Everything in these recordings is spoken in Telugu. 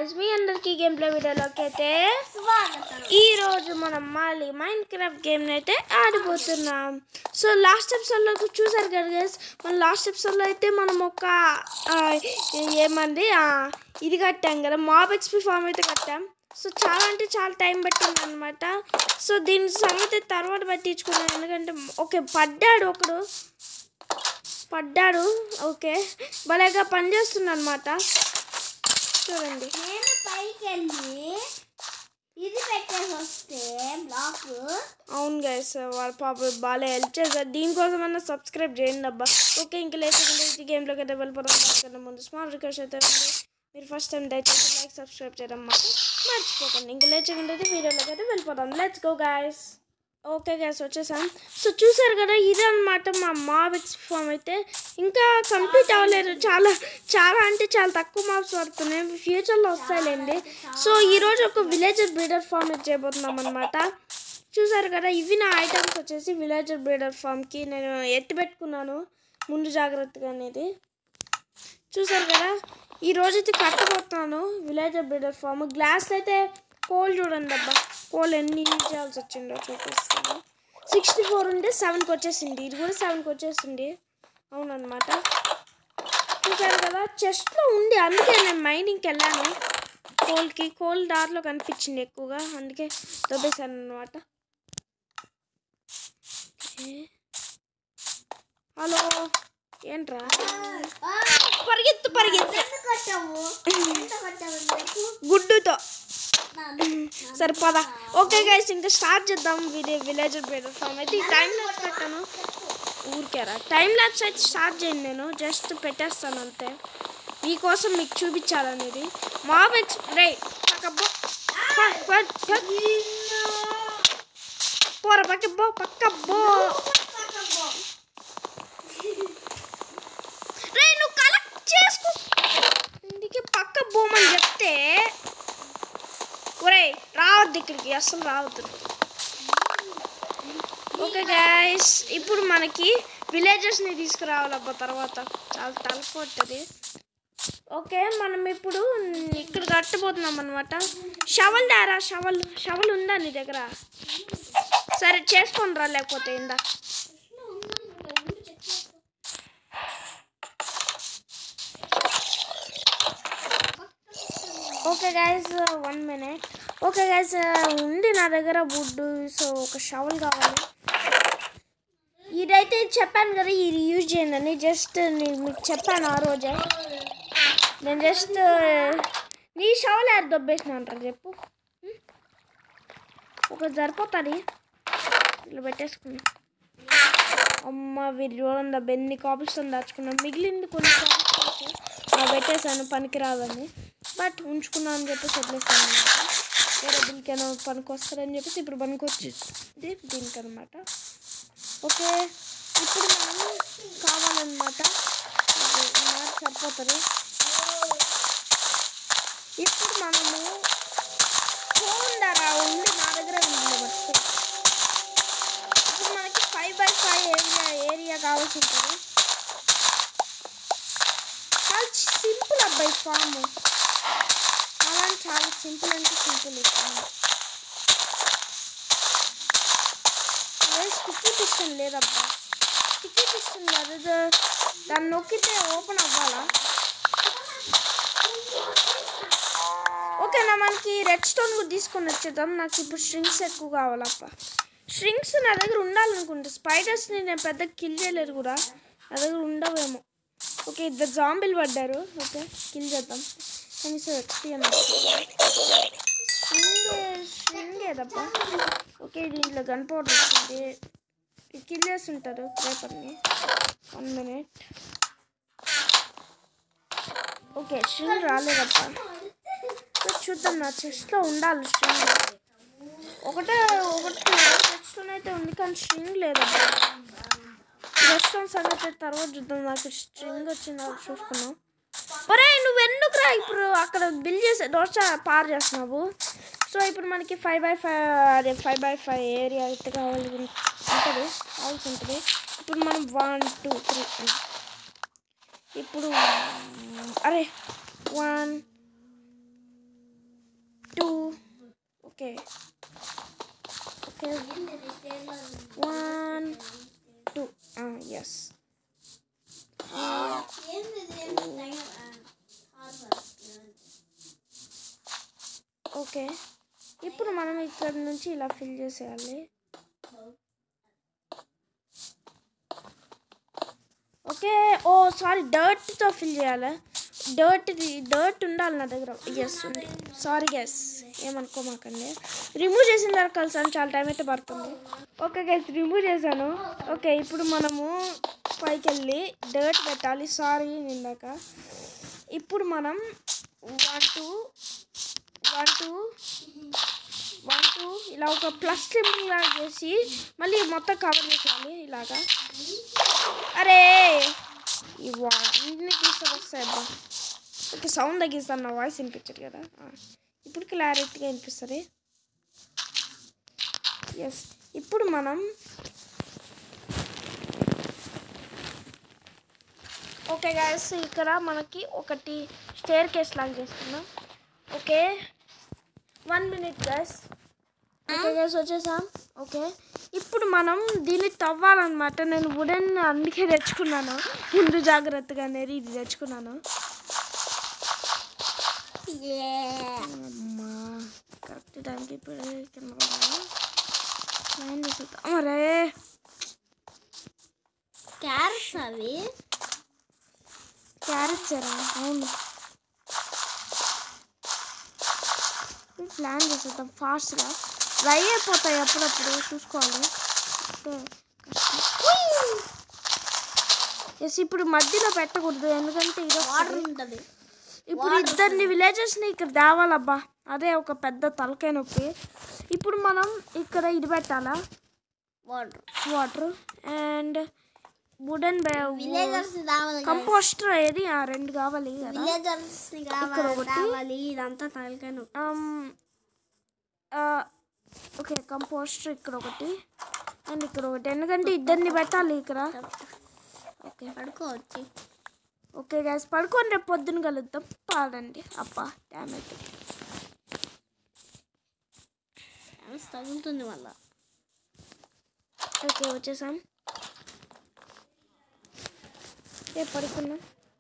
గాయస్ మీ అందరికీ గేమ్ ప్లే వీడియోలోకి అయితే స్వాగతం ఈ రోజు మనం మళ్ళీ మైండ్ క్రాఫ్ట్ గేమ్ అయితే ఆడిపోతున్నాం సో లాస్ట్ ఎపిసోడ్లో చూసారు కదా గైస్ మన లాస్ట్ ఎపిసోడ్లో అయితే మనం ఒక ఆ, ఏమంది ఆ, ఇది కట్టాం కదా మాబ్ ఎక్స్పీ ఫామ్ అయితే కట్టాం సో చాలా అంటే చాలా టైం పట్టింది అనమాట సో దీని సంగతి తర్వాత పట్టించుకున్నాం ఎందుకంటే ఓకే పడ్డాడు ఒకడు పడ్డాడు ఓకే భలేగా పనిచేస్తుంది అనమాట చూడండి నేను పైకి వెళ్ళి ఇది పెట్టేసి వస్తే బ్లాక్ అవును గైస్ వాళ్ళ పాప బాగా హెల్ప్ చేశారు దీనికోసమన్నా సబ్స్క్రైబ్ చేయండి అబ్బా ఓకే ఇంకా లేకుండా ఈ గేమ్లోకి అయితే వెళ్ళిపోదాం దానికన్నా ముందు స్మాల్ రిక్వెస్ట్ అయితే ఉంది మీరు ఫస్ట్ టైం దయచేసి లైక్ సబ్స్క్రైబ్ చేయడం మాత్రం మర్చిపోకండి ఇంకా లేచకుండా అయితే వీడియోలోకి అయితే వెళ్ళిపోదాం let's go guys okay guys వచ్చేసాం సో చూసారు కదా ఇదే అనమాట మా మాబిక్స్ ఫామ్ అయితే ఇంకా కంప్లీట్ అవ్వలేదు చాలా చాలా అంటే చాలా తక్కువ మార్క్స్ పడుతున్నాయి ఫ్యూచర్లో వస్తాయిలేండి సో ఈరోజు ఒక విలేజర్ బ్రీడర్ ఫామ్ అయితే చేయబోతున్నాం అనమాట చూసారు కదా ఇవి నా ఐటమ్స్ వచ్చేసి విలేజర్ బ్రీడర్ ఫామ్కి నేను ఎత్తి పెట్టుకున్నాను ముందు జాగ్రత్తగా అనేది చూసారు కదా ఈ రోజు అయితే కట్టబోతున్నాను విలేజర్ బ్రీడర్ ఫామ్ గ్లాస్ అయితే కోల్ చూడండి అబ్బా కోల్ ఎన్ని యూజ్ చేయాల్సి వచ్చిందో చూపిస్తాను సిక్స్టీ ఫోర్ ఉంటే సెవెన్కి వచ్చేసింది ఇది కూడా సెవెన్కి వచ్చేసింది అవునన్నమాట చూసారు కదా చెస్ట్లో ఉంది అందుకే నేను మైనింగ్కి వెళ్ళాను కోల్కి కోల్ దారిలో కనిపించింది ఎక్కువగా అందుకే దొబ్బేశాను అనమాట హలో ఏంట్రా పరిగెత్తు పరిగెత్తు ఎంత కట్టావు ఎంత కట్టావు నీకు? గుడ్డుతో నా- సరే పద ఓకే గైస్ ఇంకా స్టార్ట్ చేద్దాం విలే విలేజర్ బ్రీడర్ ఫామ్ అయితే ఈ టైం ల్యాబ్స్ పెట్టాను ఊరికేరా టైం ల్యాబ్స్ అయితే స్టార్ట్ చేయండి నేను జస్ట్ పెట్టేస్తాను అంతే మీకోసం మీకు చూపించాలనేది మాబ్ ఎక్స్ రే పక్కబ్బో పోర పక్కబ్బో పక్కబ్బో రే నువ్వు కలెక్ట్ చేసుకో ఇందుకే పక్క బోమని చెప్తే ఒరే రావద్దు ఇక్కడికి అస్సలు రావద్దు ఓకే గైస్ ఇప్పుడు మనకి విలేజెస్ని తీసుకురావాలబ్బా తర్వాత చాలా తలకొట్టది ఓకే మనం ఇప్పుడు ఇక్కడ కట్టబోతున్నాం అనమాట షవల్ దారా షవల్ షవల్ ఉందా నీ దగ్గర సరే చేసుకొని రా లేకపోతే ఇందా okay guys one minute okay guys ఉంది నా దగ్గర వుడ్ సో ఒక షవల్ కావాలి ఇదైతే చెప్పాను కదా ఇది యూజ్ చేయండి జస్ట్ నేను మీకు చెప్పాను ఆ రోజే నేను జస్ట్ నీ షవల్ యాడ్ దొబ్బేసిన అంటారు చెప్పు ఉం? ఒక సరిపోతుంది ఇట్లా పెట్టేసుకున్నా అమ్మ వీళ్ళు చూడండి అబ్బా ఎన్ని కాపీస్ దాచుకున్నాం మిగిలింది కొన్ని కాపీస్ పెట్టేశాను పనికి రాదని బట్ ఉంచుకున్నాను అని చెప్పేసి వదిలేసాను అన్నమాట. వేరే దీనికైనా పనికి వస్తుందని చెప్పేసి ఇప్పుడు పనికి వచ్చింది దీనికి అనమాట ఓకే ఇప్పుడు మనం కావాలన్నమాట ఇది ఈ మాట సరిపోతుంది ఇప్పుడు మనము ఫోన్ ధర ఉంది నా దగ్గర ఉంది మర్చిపోయి ఇప్పుడు మనకి five by five area area కావాల్సి ఉంటుంది చాలా సింపుల్ అబ్బాయి ఫామ్ చాలా అంటే చాలా సింపుల్ అంటే సింపుల్ ఈ ఫామ్ ఏ స్టిక్కీ పిస్టన్ లేదబ్బా స్టిక్కీ పిస్టన్ కాదు దా- దాన్ని నొక్కితే ఓపెన్ అవ్వాలా ఓకేనా మనకి రెడ్ స్టోన్ కూడా తీసుకొని వచ్చేద్దాం నాకు ఇప్పుడు స్ట్రింగ్స్ ఎక్కువ కావాలప్ప స్ట్రింగ్స్ నా దగ్గర ఉండాలనుకుంటా స్పైడర్స్ని నేను పెద్ద కిల్ చేయలేదు కూడా నా దగ్గర ఉండవేమో ఓకే ఇద్దరు జాంబిల్ పడ్డారు ఓకే కిల్ చేద్దాం కనీసం ఎక్స్పీరియన్స్ స్ట్రింగ్ స్ట్రింగ్ ఏదబ్బా ఓకే దీంట్లో గన్ పౌడర్ వచ్చింది ఇది కిల్ చేస్తుంటారు పేపర్ని వన్ మినిట్ ఓకే స్ట్రింగ్ రాలేదబ్బా సో చూద్దాం నా చెస్ట్లో ఉండాలి స్ట్రింగ్ ఒకటే ఒకటి చెస్ట్లోనే అయితే ఉంది కానీ స్ట్రింగ్ లేదబ్బా రెస్టారెంట్ సంగతి తర్వాత చూద్దాం నాకు స్ట్రింగ్ వచ్చిందా చూసుకున్నాం ఒరే నువ్వు ఎందుకురా ఇప్పుడు అక్కడ బిల్ చేసే దోశ పార్ చేస్తున్నావు సో ఇప్పుడు మనకి ఫైవ్ బై ఫైవ్ అదే ఫైవ్ బై ఫైవ్ ఏరియా అయితే కావాలి ఉంటుంది కావాల్సి ఉంటుంది ఇప్పుడు మనం వన్ టూ త్రీ ఇప్పుడు అరే one okay okay one two yes okay ఇప్పుడు మనం ఇక్కడ నుంచి ఇలా ఫిల్ చేసేయాలి ఓకే ఓ సారీ డర్ట్తో ఫిల్ చేయాలి డర్ట్ డర్ట్ ఉండాలి నా దగ్గర ఎస్ ఉంది సారీ గెస్ ఏమనుకోమాకండి రిమూవ్ చేసిన తర్వాత కలిసాను చాలా టైం అయితే పడుతుంది ఓకే గైస్ రిమూవ్ చేశాను ఓకే ఇప్పుడు మనము పైకి వెళ్ళి డర్ట్ పెట్టాలి సారీ నిందాక ఇప్పుడు మనం one two one two one two ఇలా ఒక ప్లస్ సింబల్ లాగా చేసి మళ్ళీ మొత్తం కవర్ చేసేయాలి ఇలాగా అరే ఇవా అన్ని గీసాలు వస్తాయి అబ్బా ఓకే సౌండ్ తగ్గిస్తాను నా వాయిస్ వినిపించదు కదా ఆ, ఇప్పుడు క్లారిటీగా వినిపిస్తుంది ఎస్ ఇప్పుడు మనం ఓకే గాయస్ ఇక్కడ మనకి ఒకటి స్టేర్ కేస్ లాగా చేస్తున్నాం okay one minute guys okay guys వచ్చేసాం ఓకే ఇప్పుడు మనం దీన్ని తవ్వాలన్నమాట నేను వుడెన్ అందుకే తెచ్చుకున్నాను ముందు జాగ్రత్తగా అనేది ఇది తెచ్చుకున్నాను అమ్మా కరెక్ట్ టైంకి ఇప్పుడు కెమెరా లైన్ తీసుకుంటాం అరే క్యారెట్స్ అవి క్యారెట్స్ ఎరా అవును ప్లాన్ చేసేద్దాం ఫాస్ట్గా డ్రై అయిపోతాయి అప్పుడప్పుడు చూసుకోవాలి ఎస్ ఇప్పుడు మధ్యలో పెట్టకూడదు ఎందుకంటే ఇది వాటర్ ఉంటుంది ఇప్పుడు ఇద్దరిని విలేజెస్ని ఇక్కడ తేవాలబ్బా అదే ఒక పెద్ద తలకాయ నొప్పి ఇప్పుడు మనం ఇక్కడ ఇది పెట్టాలా water water and wooden villagers కావాలి కంపోస్టర్ ఏది ఆ రెండు కావాలి కదా విలేజర్స్ ఇక్కడ కావాలి ఒకటి. కావాలి ఇదంతా తలకాయ నొప్పి. ఓకే కంపోస్టర్ ఇక్కడ ఒకటి అండ్ ఇక్కడ ఒకటి ఎందుకంటే ఇద్దరిని పెట్టాలి ఇక్కడ ఓకే పడుకోవచ్చు ఓకే గ్యాస్ పడుకొని రేపు పొద్దున కలుద్దాం పాడండి అబ్బా డ్యామేజ్ డ్యామేజ్ తగులుతుంది మళ్ళా ఓకే వచ్చేసాం రేపు పడుకున్నాం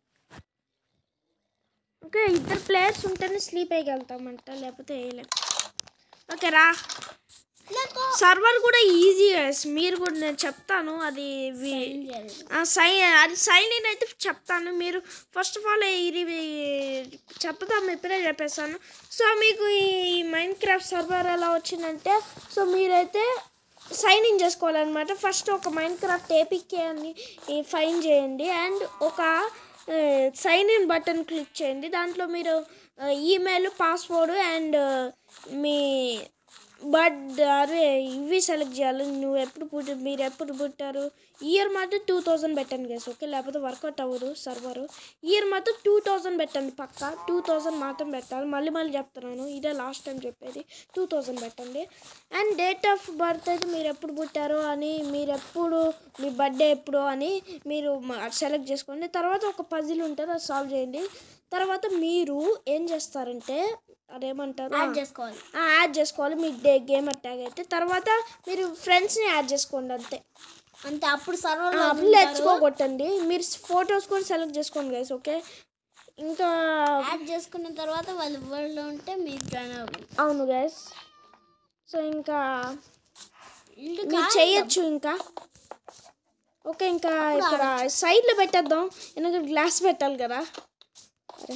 ఓకే ఇద్దరు ప్లేయర్స్ ఉంటేనే స్లీప్ వేయగలుగుతామంట లేకపోతే వేయలేం ఓకే రా సర్వర్ కూడా ఈజీ మీరు కూడా నేను చెప్తాను అది వి- సై అది సైన్ ఇన్ అయితే చెప్తాను మీరు ఫస్ట్ ఆఫ్ ఆల్ ఇది చెప్తాము ఇప్పుడే చెప్పేస్తాను సో మీకు ఈ మైండ్ క్రాఫ్ట్ సర్వర్ ఎలా వచ్చిందంటే సో మీరైతే సైన్ ఇన్ చేసుకోవాలన్నమాట ఫస్ట్ ఒక మైండ్ క్రాఫ్ట్ ఏపీకే అని ఫైన్ చేయండి అండ్ ఒక సైన్ ఇన్ బటన్ క్లిక్ చేయండి దాంట్లో మీరు ఈమెయిల్ పాస్వర్డ్ అండ్ మీ బట్ అరే ఇవి సెలెక్ట్ చేయాలి నువ్వు ఎప్పుడు పుట్టి మీరు ఎప్పుడు పుట్టారు ఇయర్ మాత్రం టూ థౌజండ్ పెట్టండి గేస్ ఓకే లేకపోతే వర్కౌట్ అవ్వదు సర్వరు ఇయర్ మాత్రం టూ థౌజండ్ పెట్టండి పక్క టూ థౌజండ్ మాత్రం పెట్టాలి మళ్ళీ మళ్ళీ చెప్తున్నాను ఇదే లాస్ట్ టైం చెప్పేది టూ థౌజండ్ పెట్టండి అండ్ డేట్ ఆఫ్ బర్త్ అయితే మీరు ఎప్పుడు పుట్టారో అని మీరు ఎప్పుడు మీ బర్త్డే ఎప్పుడు అని మీరు సెలెక్ట్ చేసుకోండి తర్వాత ఒక పజిల్ ఉంటుంది అది సాల్వ్ చేయండి తర్వాత మీరు ఏం చేస్తారంటే అదేమంటారు యాడ్ చేసుకోవాలి ఆ, యాడ్ చేసుకోవాలి మీ డే గేమ్ అట్టాగ్ అయితే తర్వాత మీరు ఫ్రెండ్స్ని యాడ్ చేసుకోండి అంతే అంతే అప్పుడు సర్వర్ తెచ్చుకోగొట్టండి మీరు ఫొటోస్ కూడా సెలెక్ట్ చేసుకోండి గైస్ ఓకే ఇంకా యాడ్ చేసుకున్న తర్వాత వాళ్ళు వరల్డ్ లో ఉంటే మీరు జాయిన్ అవ్వాలి అవును గైస్ సో ఇంకా ఇల్లు మీరు చేయొచ్చు ఇంకా ఓకే ఇంకా ఇక్కడ సైడ్లో పెట్టేద్దాం ఎందుకంటే గ్లాస్ పెట్టాలి కదా అరే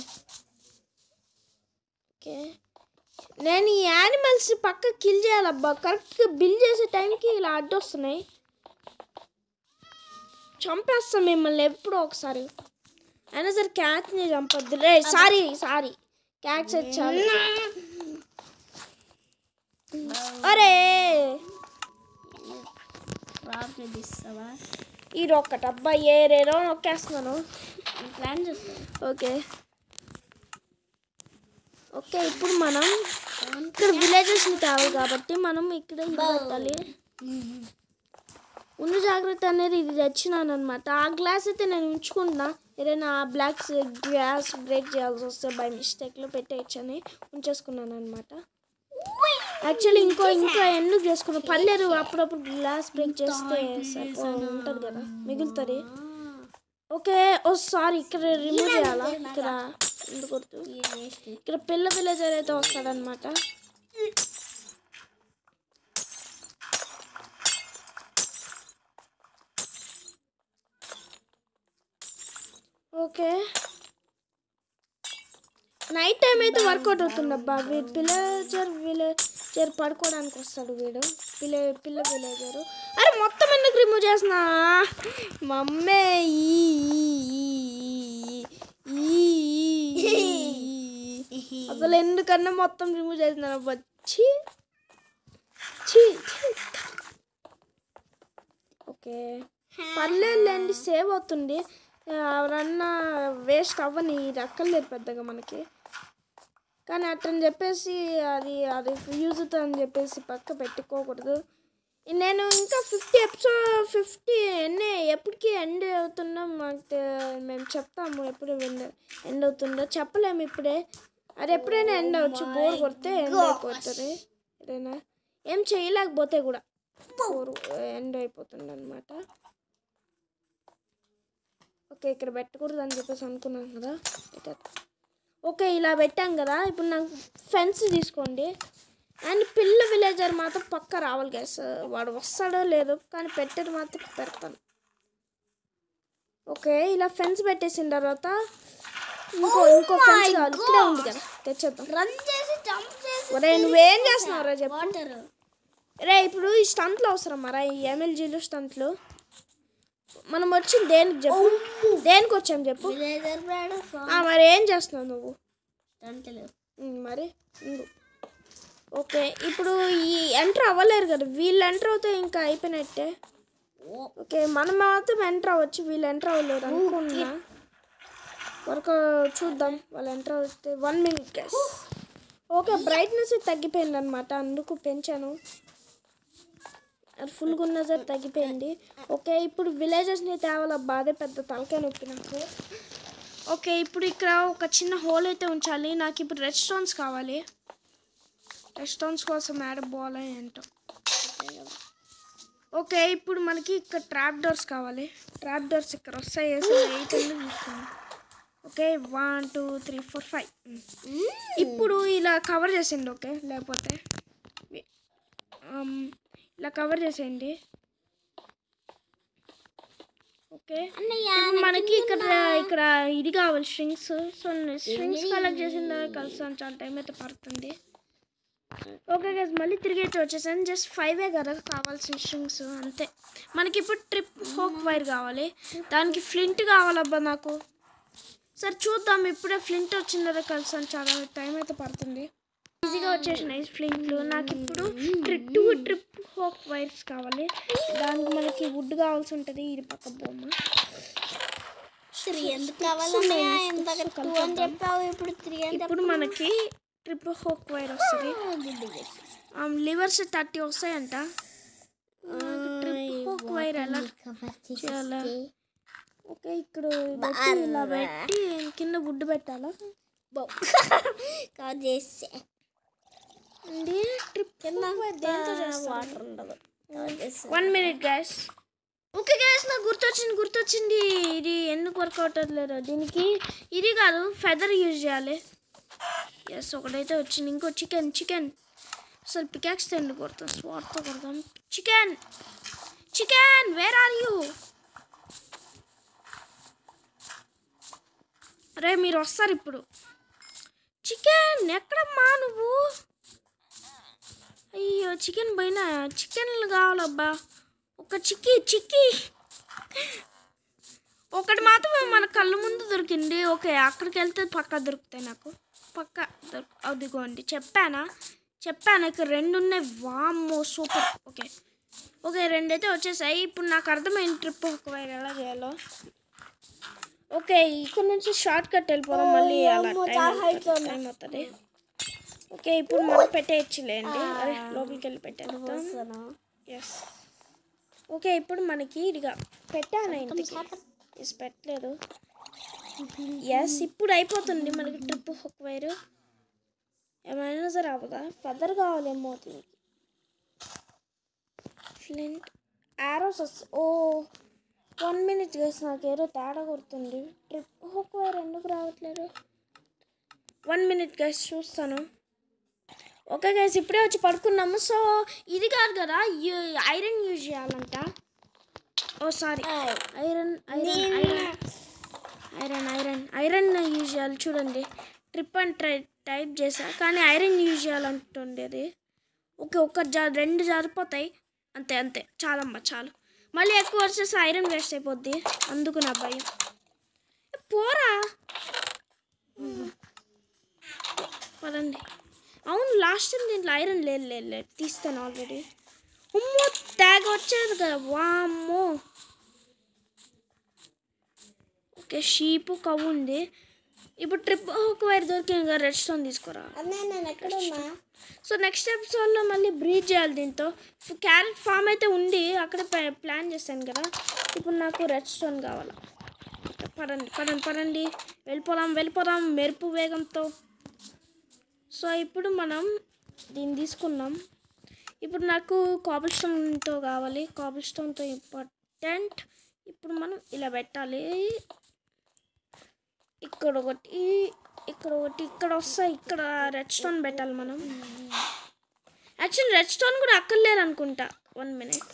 ఓకే నేను ఈ యానిమల్స్ పక్క కిల్ చేయాలబ్బా కరెక్ట్గా బిల్ చేసే టైంకి ఇలా అడ్డొస్తున్నాయి చంపేస్తాం మిమ్మల్ని ఎప్పుడో ఒకసారి అయినా సరే క్యాట్ని చంపొద్దు రే సారీ సారీ క్యాట్స్ వచ్చారు అరే ప్రాబ్లం ఇస్తావా ఇది ఒక్కటి అబ్బా ఏరేరో నొక్కేస్తున్నాను ప్లాన్ చేస్తాను ఓకే ఓకే ఇప్పుడు మనం ఇక్కడ విలేజెస్ని తేవాలి కాబట్టి మనం ఇక్కడ ఇది పెట్టాలి ఉన్న జాగ్రత్త అనేది ఇది తెచ్చినాను అనమాట ఆ గ్లాస్ అయితే నేను ఉంచుకుంటున్నా ఏదైనా ఆ బ్లాక్ గ్లాస్ బ్రేక్ చేయాల్సి వస్తే బై మిస్టేక్లో పెట్టేయచ్చని ఉంచేసుకున్నాను అనమాట యాక్చువల్లీ ఇంకో ఇంకో ఎందుకు చేసుకున్నాం పర్లేదు అప్పుడప్పుడు గ్లాస్ బ్రేక్ చేస్తే సరిపో ఉంటుంది కదా మిగులుతుంది ఓకే ఓ సారీ ఇక్కడ రిమూవ్ చేయాలా ఇక్కడ ఎందుకొద్దు ఇక్కడ పిల్ల విలేజర్ అయితే వస్తాడనమాట ఓకే నైట్ టైం అయితే వర్కౌట్ అవుతుందబ్బా వీడు విలేజర్ విలేజర్ పడుకోవడానికి వస్తాడు వీడు పిల్ల పిల్ల విలేజరు అరే మొత్తం ఎందుకు రిమూవ్ చేస్తున్నా మమ్మే ఈ, ఈ, ఈ, ఈ, ఈ. అసలు ఎందుకన్నా మొత్తం రిమూవ్ చేస్తున్నాను అబ్బా ఛీ ఛీ ఛీ. ఓకే పర్లేదులేండి సేవ్ అవుతుంది ఎవరన్నా వేస్ట్ అవ్వని ఇది అక్కర్లేదు పెద్దగా మనకి కానీ అట్టని చెప్పేసి అది అది యూజ్ అవుతుందని చెప్పేసి పక్క పెట్టుకోకూడదు నేను ఇంకా ఫిఫ్టీ ఎపిసోడ్ ఫిఫ్టీ ఎన్ని ఎప్పటికీ ఎండ్ అవుతుందో మాకు తె- మేము చెప్తాము ఎప్పుడు ఎండ్ ఎండ్ అవుతుందో చెప్పలేము ఇప్పుడే అది ఎప్పుడైనా ఎండ్ అవ్వచ్చు బోర్ కొడితే ఎండ్ అయిపోతుంది ఏదైనా ఏం చేయలేకపోతే కూడా బోర్ ఎండ్ అయిపోతుంది అనమాట ఓకే ఇక్కడ పెట్టకూడదు అని చెప్పేసి అనుకున్నాను కదా పెట్టేద్దాం. ఓకే ఇలా పెట్టాం కదా ఇప్పుడు నాకు ఫెన్స్ తీసుకోండి అండ్ పిల్ల విలేజర్ మాత్రం పక్క రావాలి గ్యాస్ వాడు వస్తాడో లేదో కానీ పెట్టేది మాత్రం పెడతాను ఓకే ఇలా ఫెన్స్ పెట్టేసిన తర్వాత ఇంకో ఇంకో ఫెన్స్ కావాలి ఇక్కడే ఉంది కదా తెచ్చేద్దాం రన్ చేసి జంప్ చేసి ఒరే నువ్వేం చేస్తున్నావు రా చెప్పు వాటర్ రే ఇప్పుడు ఈ స్టంట్లు అవసరం మరా ఈ ఎమ్ఎల్జీలు స్టంట్లు మనం వచ్చి దేనికి చెప్పు దేనికి వచ్చాం చెప్పు విలేజర్ బ్రాడ్ ఆ, మరి ఏం చేస్తున్నావు నువ్వు స్టంట్లు ఉమ్, మరి ఉండు ఓకే ఇప్పుడు ఈ ఎంటర్ అవ్వలేరు కదా వీళ్ళు ఎంటర్ అవుతే ఇంకా అయిపోయినట్టే ఓకే మనం మాత్రం ఎంటర్ అవ్వచ్చు వీళ్ళు ఎంటర్ అవ్వలేరు అనుకున్నా వరకు చూద్దాం వాళ్ళు ఎంటర్ అవుతే one minute guys okay brightness తగ్గిపోయింది అనమాట అందుకు పెంచాను అది ఫుల్గా ఉన్న సరే తగ్గిపోయింది ఓకే ఇప్పుడు విలేజెస్ని తేవాలబ్బా అదే పెద్ద తలకాయ నొప్పి నాకు ఓకే ఇప్పుడు ఇక్కడ ఒక చిన్న హోల్ అయితే ఉంచాలి నాకు ఇప్పుడు రెడ్ స్టోన్స్ కావాలి రెడ్ స్టోన్స్ కోసం యాడ్ బాల్ ఏంటో ఓకే కదా. ఓకే ఇప్పుడు మనకి ఇక్కడ ట్రాప్ డోర్స్ కావాలి ట్రాప్ డోర్స్ ఇక్కడ వస్తాయి ఎయిట్ ఎందుకు తీసుకున్నాం okay one two three four five ఇప్పుడు ఇలా కవర్ చేసేయండి ఓకే లేకపోతే um, ఇలా కవర్ చేసేయండి ఓకే ఇప్పుడు మనకి ఇక్కడ ఇక్కడ ఇది కావాలి స్ట్రింగ్స్ సో స్ట్రింగ్స్ కలెక్ట్ చేసిన తర్వాత కలుస్తాను చాలా టైం అయితే పడుతుంది ఓకే గైస్ మళ్ళీ తిరిగి అయితే వచ్చేసాను జస్ట్ ఫైవే కదా కావాల్సిన స్ట్రింగ్స్ అంతే మనకి ఇప్పుడు ట్రిప్ హోక్ వైర్ కావాలి దానికి ఫ్లింట్ కావాలబ్బా నాకు సరే చూద్దాం ఇప్పుడే ఫ్లింట్ వచ్చిందో కలిసాను చాలా టైం అయితే పడుతుంది ఈజీగా వచ్చేసినాయి ఫ్లింట్లు నాకు ఇప్పుడు trip to trip hook wires కావాలి దానికి మనకి వుడ్ కావాల్సి ఉంటుంది ఇది పక్క బొమ్మ త్రీ ఎందుకు కావాలన్నయ్య ఇందాక టూ అని చెప్పావు ఇప్పుడు త్రీ అని ఇప్పుడు మనకి ట్రిప్ హోక్ వైర్ వస్తుంది లివర్స్ థర్టీ వస్తాయంట ట్రిప్ హోక్ వైర్ ఎలా చేయాలా ఓకే ఇక్కడ పెట్టి ఇలా పెట్టి కింద వుడ్ పెట్టాలా కవర్ చేస్తే అండి ట్రిప్ దేంతో చేస్తారు వాటర్ ఉండదు కవర్ చేస్తే one minute guys okay guys నాకు గుర్తొచ్చింది గుర్తొచ్చింది ఇది ఎందుకు వర్కౌట్ అవ్వలేదు దీనికి ఇది కాదు ఫెదర్ యూజ్ చేయాలి ఎస్ ఒకటైతే వచ్చింది ఇంకో చికెన్ చికెన్ అసలు పికాక్స్ ఎందుకు కొడతాం స్వాట్తో కొడతాం chicken chicken where are you అరే మీరు వస్తారు ఇప్పుడు చికెన్ ఎక్కడమ్మా నువ్వు అయ్యో చికెన్ పోయినా చికెన్లు కావాలబ్బా ఒక చిక్కి చిక్కి ఒకటి మాత్రమే మన కళ్ళ ముందు దొరికింది ఓకే అక్కడికి వెళ్తే పక్క దొరుకుతాయి నాకు పక్క దొరుకు అదిగోండి చెప్పానా చెప్పాను ఇక్కడ రెండు ఉన్నాయి వామ్మో సూపర్ ఓకే ఓకే రెండైతే వచ్చేసాయి ఇప్పుడు నాకు అర్థమైంది ట్రిప్ ఒక వైర్ ఎలా చేయాలో ఓకే ఇక్కడ నుంచి షార్ట్ కట్ వెళ్ళిపోదాం మళ్ళీ అలా టైం అవుతుంది ఓకే ఇప్పుడు మనం పెట్టేయచ్చులేండి అరే లోపలికి వెళ్ళి పెట్టేస్తాం ఎస్ ఓకే ఇప్పుడు మనకి ఇదిగా పెట్టాను ఇంటికి ఎస్ పెట్టలేదు ఎస్ ఇప్పుడు అయిపోతుంది మనకి ట్రిప్ హుక్ వైర్ ఏమైనా సరే అవ్వదా ఫెదర్ కావాలేమో దీనికి ఫ్లింట్ యారోస్ వస్తా ఓ వన్ మినిట్ గైస్ నాకు ఏదో తేడా కొడుతుంది ట్రిప్ హుక్ వైర్ ఎందుకు రావట్లేదు వన్ మినిట్ గైస్ చూస్తాను ఓకే గైస్ ఇప్పుడే వచ్చి పడుకున్నాము సో ఇది కాదు కదా ఐరన్ యూజ్ చేయాలంట oh sorry iron iron iron iron iron iron use చేయాలి చూడండి ట్రిప్ అండ్ ట్రై టైప్ చేసా కానీ ఐరన్ యూజ్ చేయాలంటుంది అది ఓకే ఒక జా రెండు సరిపోతాయి అంతే అంతే చాలమ్మా చాలు మళ్ళీ ఎక్కువ వచ్చేసి ఐరన్ వేస్ట్ అయిపోద్ది అందుకు నా భయం ఏ, పోరా పదండి అవును లాస్ట్ టైం దీంట్లో ఐరన్ లేదు లేదు లేదు తీస్తాను ఆల్రెడీ అమ్మో ట్యాగ్ వచ్చేది కదా వామ్మో ఓకే షీపు కవ్వు ఉంది ఇప్పుడు ట్రిప్ ఒక వైర్ దొరికింది కదా రెడ్ స్టోన్ తీసుకురా అన్నయ్య నేను ఎక్కడున్నా సో నెక్స్ట్ ఎపిసోడ్లో మళ్ళీ బ్రీడ్ చేయాలి దీంతో క్యారెట్ ఫామ్ అయితే ఉంది అక్కడ ప్లాన్ చేశాను కదా ఇప్పుడు నాకు రెడ్ స్టోన్ కావాలా పడండి పడండి పడండి వెళ్ళిపోదాం వెళ్ళిపోదాం మెరుపు వేగంతో సో ఇప్పుడు మనం దీన్ని తీసుకున్నాం ఇప్పుడు నాకు కాబుల్ స్టోన్తో కావాలి కాబుల్ స్టోన్తో ఇంపార్టెంట్ ఇప్పుడు మనం ఇలా పెట్టాలి ఇక్కడ ఒకటి ఇక్కడ ఒకటి ఇక్కడ వస్తాయి ఇక్కడ రెడ్ స్టోన్ పెట్టాలి మనం యాక్చువల్లీ రెడ్ స్టోన్ కూడా అక్కర్లేదు అనుకుంటా వన్ మినిట్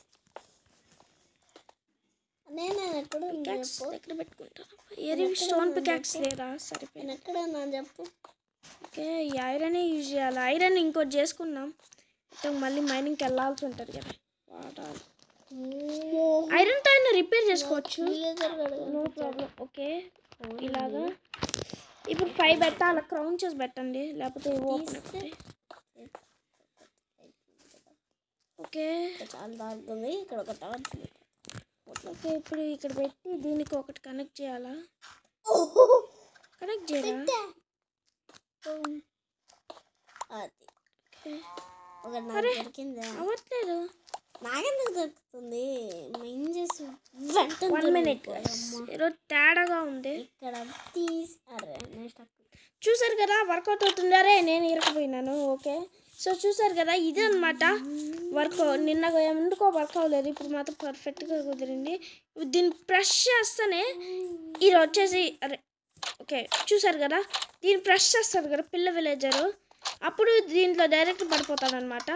అన్నయ్య నేను ఎక్కడున్నా పికాక్స్ చెప్పు దగ్గర పెట్టుకుంటాను ఏది స్టోన్ పికాక్స్ లేదా సరిపోయింది నేను ఎక్కడున్నా చెప్పు ఓకే ఈ ఐరన్ యూజ్ చేయాలి ఐరన్ ఇంకోటి చేసుకున్నాం అయితే మళ్ళీ మైనింగ్కి వెళ్ళాల్సి ఉంటుంది కదా వాడాలి ఐరన్తో అయినా రిపేర్ చేసుకోవచ్చు విలేజర్ నో ప్రాబ్లం ఓకే ఇలాగా ఇప్పుడు ఫైవ్ పెట్టాలి క్రౌన్ చేసి పెట్టండి లేకపోతే ఓపెన్ అయిపోతాయి ఓకే చాలా డార్క్ ఉంది ఇక్కడ ఒక టార్చ్ ఓకే ఇప్పుడు ఇక్కడ పెట్టి దీనికి ఒకటి కనెక్ట్ చేయాలా కనెక్ట్ చేయాలా అది ఓకే ఒక నాకు దొరికిందా అవ్వట్లేదు నాకెందుకు దొరుకుతుంది మెయిన్ చేసి వెంటనే వన్ మినిట్ దొరికిపోయమ్మ. ఈరోజు తేడాగా ఉంది ఇక్కడ తీసి అరే నెక్స్ట్ చూసారు కదా వర్కౌట్ అవుతుంది అరే నేను ఇరకపోయినాను ఓకే సో చూసారు కదా ఇది అనమాట వర్క్ నిన్న ఎందుకో వర్క్ అవ్వలేదు ఇప్పుడు మాత్రం పర్ఫెక్ట్గా కుదిరింది ఇప్పుడు దీన్ని ప్రెస్ చేస్తేనే ఇది వచ్చేసి అరే ఓకే చూసారు కదా దీన్ని ప్రెస్ చేస్తారు కదా పిల్ల విలేజరు అప్పుడు దీంట్లో డైరెక్ట్ పడిపోతాడు అనమాట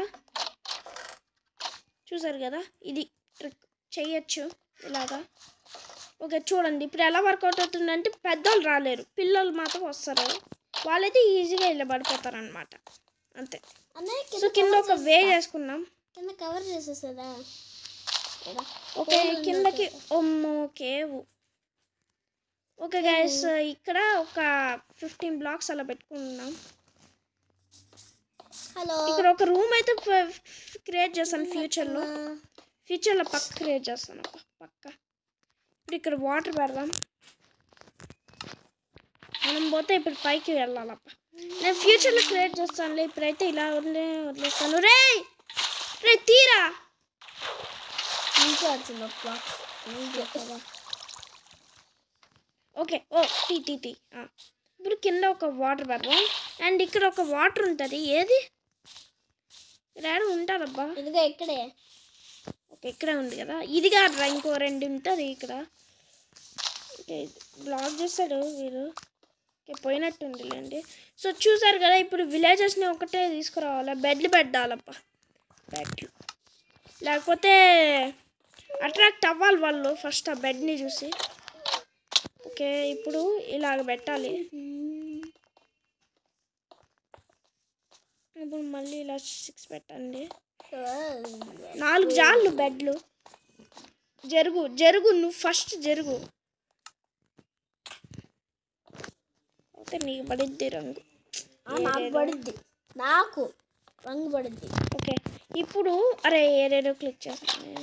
చూసారు కదా ఇది ట్రిక్ చేయొచ్చు ఇలాగా ఓకే చూడండి ఇప్పుడు ఎలా వర్కౌట్ అవుతుందంటే పెద్దోళ్ళు రాలేరు పిల్లలు మాత్రం వస్తారు వాళ్ళైతే ఈజీగా ఇలా పడిపోతారు అనమాట అంతే అన్నయ్య సో కింద కింద ఒక వే చేసుకున్నాం కింద కవర్ చేసేస్తుందా ఇక్కడ ఓకే కిందకి ఒమ్మో కేవు ఓకే గైస్ ఇక్కడ ఒక ఫిఫ్టీన్ బ్లాక్స్ అలా పెట్టుకున్నాం హలో ఇక్కడ ఒక రూమ్ అయితే క్రియేట్ చేస్తాను ఫ్యూచర్లో ఫ్యూచర్లో పక్క క్రియేట్ చేస్తాను అప్ప పక్క ఇప్పుడు ఇక్కడ వాటర్ పెడదాం మనం పోతే ఇప్పుడు పైకి వెళ్ళాలప్ప నేను ఫ్యూచర్లో క్రియేట్ చేస్తానులే ఇప్పుడైతే ఇలా వదిలే వదిలేస్తాను రే రే తీరా ఇంకా వచ్చింది ఒక్క ఇంకా ఓకే ఓ టీ టీ టీ ఆ. ఇప్పుడు కింద ఒక వాటర్ పెడదాం అండ్ ఇక్కడ ఒక వాటర్ ఉంటుంది ఏది ఇక్కడ ఉంటారబ్బా ఇదిగో ఇక్కడే ఓకే ఇక్కడే ఉంది కదా ఇది కాదురా ఇంకో రెండు ఉంటుంది ఇక్కడ ఓకే బ్లాక్ చేస్తాడు వీరు ఓకే పోయినట్టుందిలేండి సో చూసారు కదా ఇప్పుడు విలేజెస్ని ఒకటే తీసుకురావాలా బెడ్లు పెట్టాలప్ప బెడ్లు లేకపోతే అట్రాక్ట్ అవ్వాలి వాళ్ళు ఫస్ట్ ఆ బెడ్ని చూసి ఓకే ఇప్పుడు ఇలాగ పెట్టాలి ఇప్పుడు మళ్ళీ ఇలా సిక్స్ పెట్టండి నాలుగు జాళ్ళు బెడ్లు జరుగు జరుగు నువ్వు ఫస్ట్ జరుగు అయితే నీకు పడిద్ది రంగు ఆ, నాకు పడుద్ది నాకు రంగు పడుద్ది ఓకే ఇప్పుడు అరే ఏదేదో క్లిక్ చేస్తాను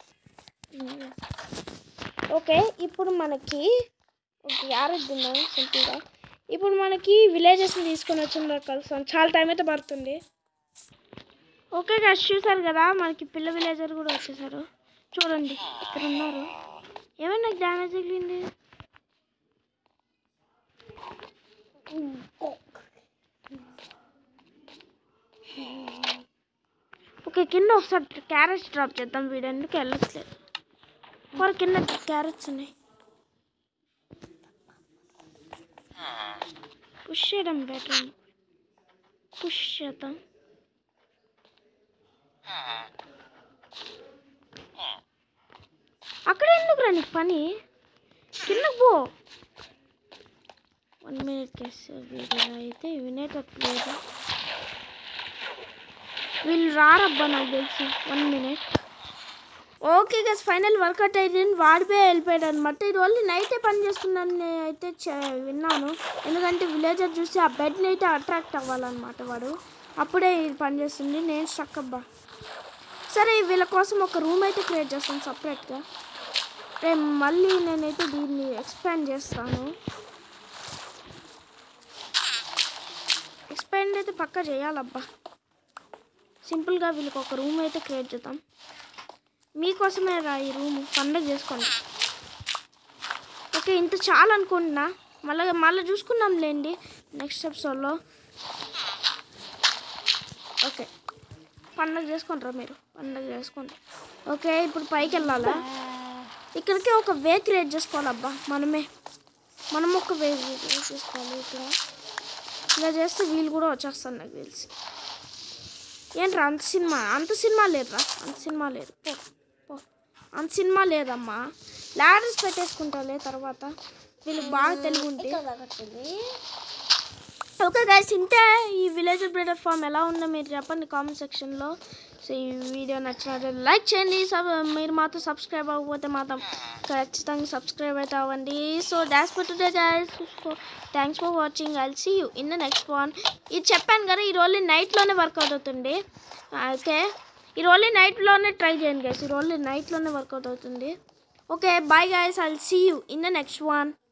ఓకే ఇప్పుడు మనకి ఓకే ఆరోగ్యం సింపుల్గా ఇప్పుడు మనకి విలేజెస్ని తీసుకొని వచ్చిన కలుస్తాం చాలా టైం అయితే పడుతుంది ఓకే గాస్ చూసారు కదా మనకి పిల్ల విలేజర్ కూడా వచ్చేసారు చూడండి ఇక్కడ ఉన్నారు ఏమైనా నాకు డ్యామేజ్ తగిలింది కింద ఒకసారి క్యారెట్స్ డ్రాప్ చేద్దాం వీడు ఎందుకు వెళ్ళట్లేదు వాళ్ళ కింద క్యారెట్స్ ఉన్నాయి పుష్ చేయడం బెటర్ పుష్ చేద్దాం అక్కడ ఎందుకు రా నీకు పని కిందకు పో వన్ మినిట్ కేసు వీడియో అయితే వినేటట్టు లేదు వీళ్ళు రారబ్బా నాకు తెలిసి one minute okay guys final work out అయింది వాడిపోయి వెళ్ళిపోయాడు అనమాట ఇది ఓన్లీ నైటే పని చేస్తున్నాను నేను అయితే చ- విన్నాను ఎందుకంటే విలేజర్ చూసి ఆ బెడ్ అయితే అట్రాక్ట్ అవ్వాలన్నమాట వాడు అప్పుడే ఇది పని చేస్తుంది నేను స్ట్రక్ అబ్బా సరే వీళ్ళ కోసం ఒక రూమ్ అయితే క్రియేట్ చేస్తాను సపరేట్గా రేపు మళ్ళీ నేనైతే దీన్ని ఎక్స్పాండ్ చేస్తాను ఎక్స్పాండ్ అయితే పక్కా చేయాలబ్బా సింపుల్గా వీళ్ళకి ఒక రూమ్ అయితే క్రియేట్ చేద్దాం మీకోసమే రా ఈ రూమ్ పండగ చేసుకోండి ఓకే ఇంత చాలు అనుకుంటున్నా మళ్ళీ మళ్ళీ చూసుకుందాంలేండి నెక్స్ట్ ఎపిసోడ్లో ఓకే పండగ చేసుకుంటారా మీరు పండగ చేసుకోండి ఓకే ఇప్పుడు పైకి వెళ్ళాలా ఇక్కడికి ఒక వే క్రియేట్ చేసుకోవాలబ్బా మనమే మనం ఒక వే క్రియేట్ చేసుకోవాలి ఇక్కడ ఇలా చేస్తే వీళ్ళు కూడా వచ్చేస్తారు నాకు తెలిసి ఏంట్రా అంత సినిమా అంత సినిమా లేదురా అంత సినిమా లేదు పో పో అంత సినిమా లేదమ్మా లాడర్స్ పెట్టేసుకుంటాలే తర్వాత వీళ్ళకి బాగా తెలివి ఉంటే కదా కట్టింది ఓకే గైస్ ఇంతే ఈ విలేజ్ బ్రీడర్ ఫామ్ ఎలా ఉందో మీరు చెప్పండి కామెంట్ సెక్షన్లో సో ఈ వీడియో నచ్చినట్లయితే లైక్ చేయండి సబ్ మీరు మాతో సబ్స్క్రైబ్ అవ్వకపోతే మాత్రం ఖచ్చితంగా సబ్స్క్రైబ్ అయితే అవ్వండి so that's for today guys thanks for watching I'll see you in the next one ఇది చెప్పాను కదా ఈ రోజు నైట్లోనే వర్కౌట్ అవుతుంది ఓకే ఈ రోజు నైట్లోనే ట్రై చేయండి గైస్ ఈ రోజు నైట్లోనే వర్కౌట్ అవుతుంది okay bye guys I'll see you in the next one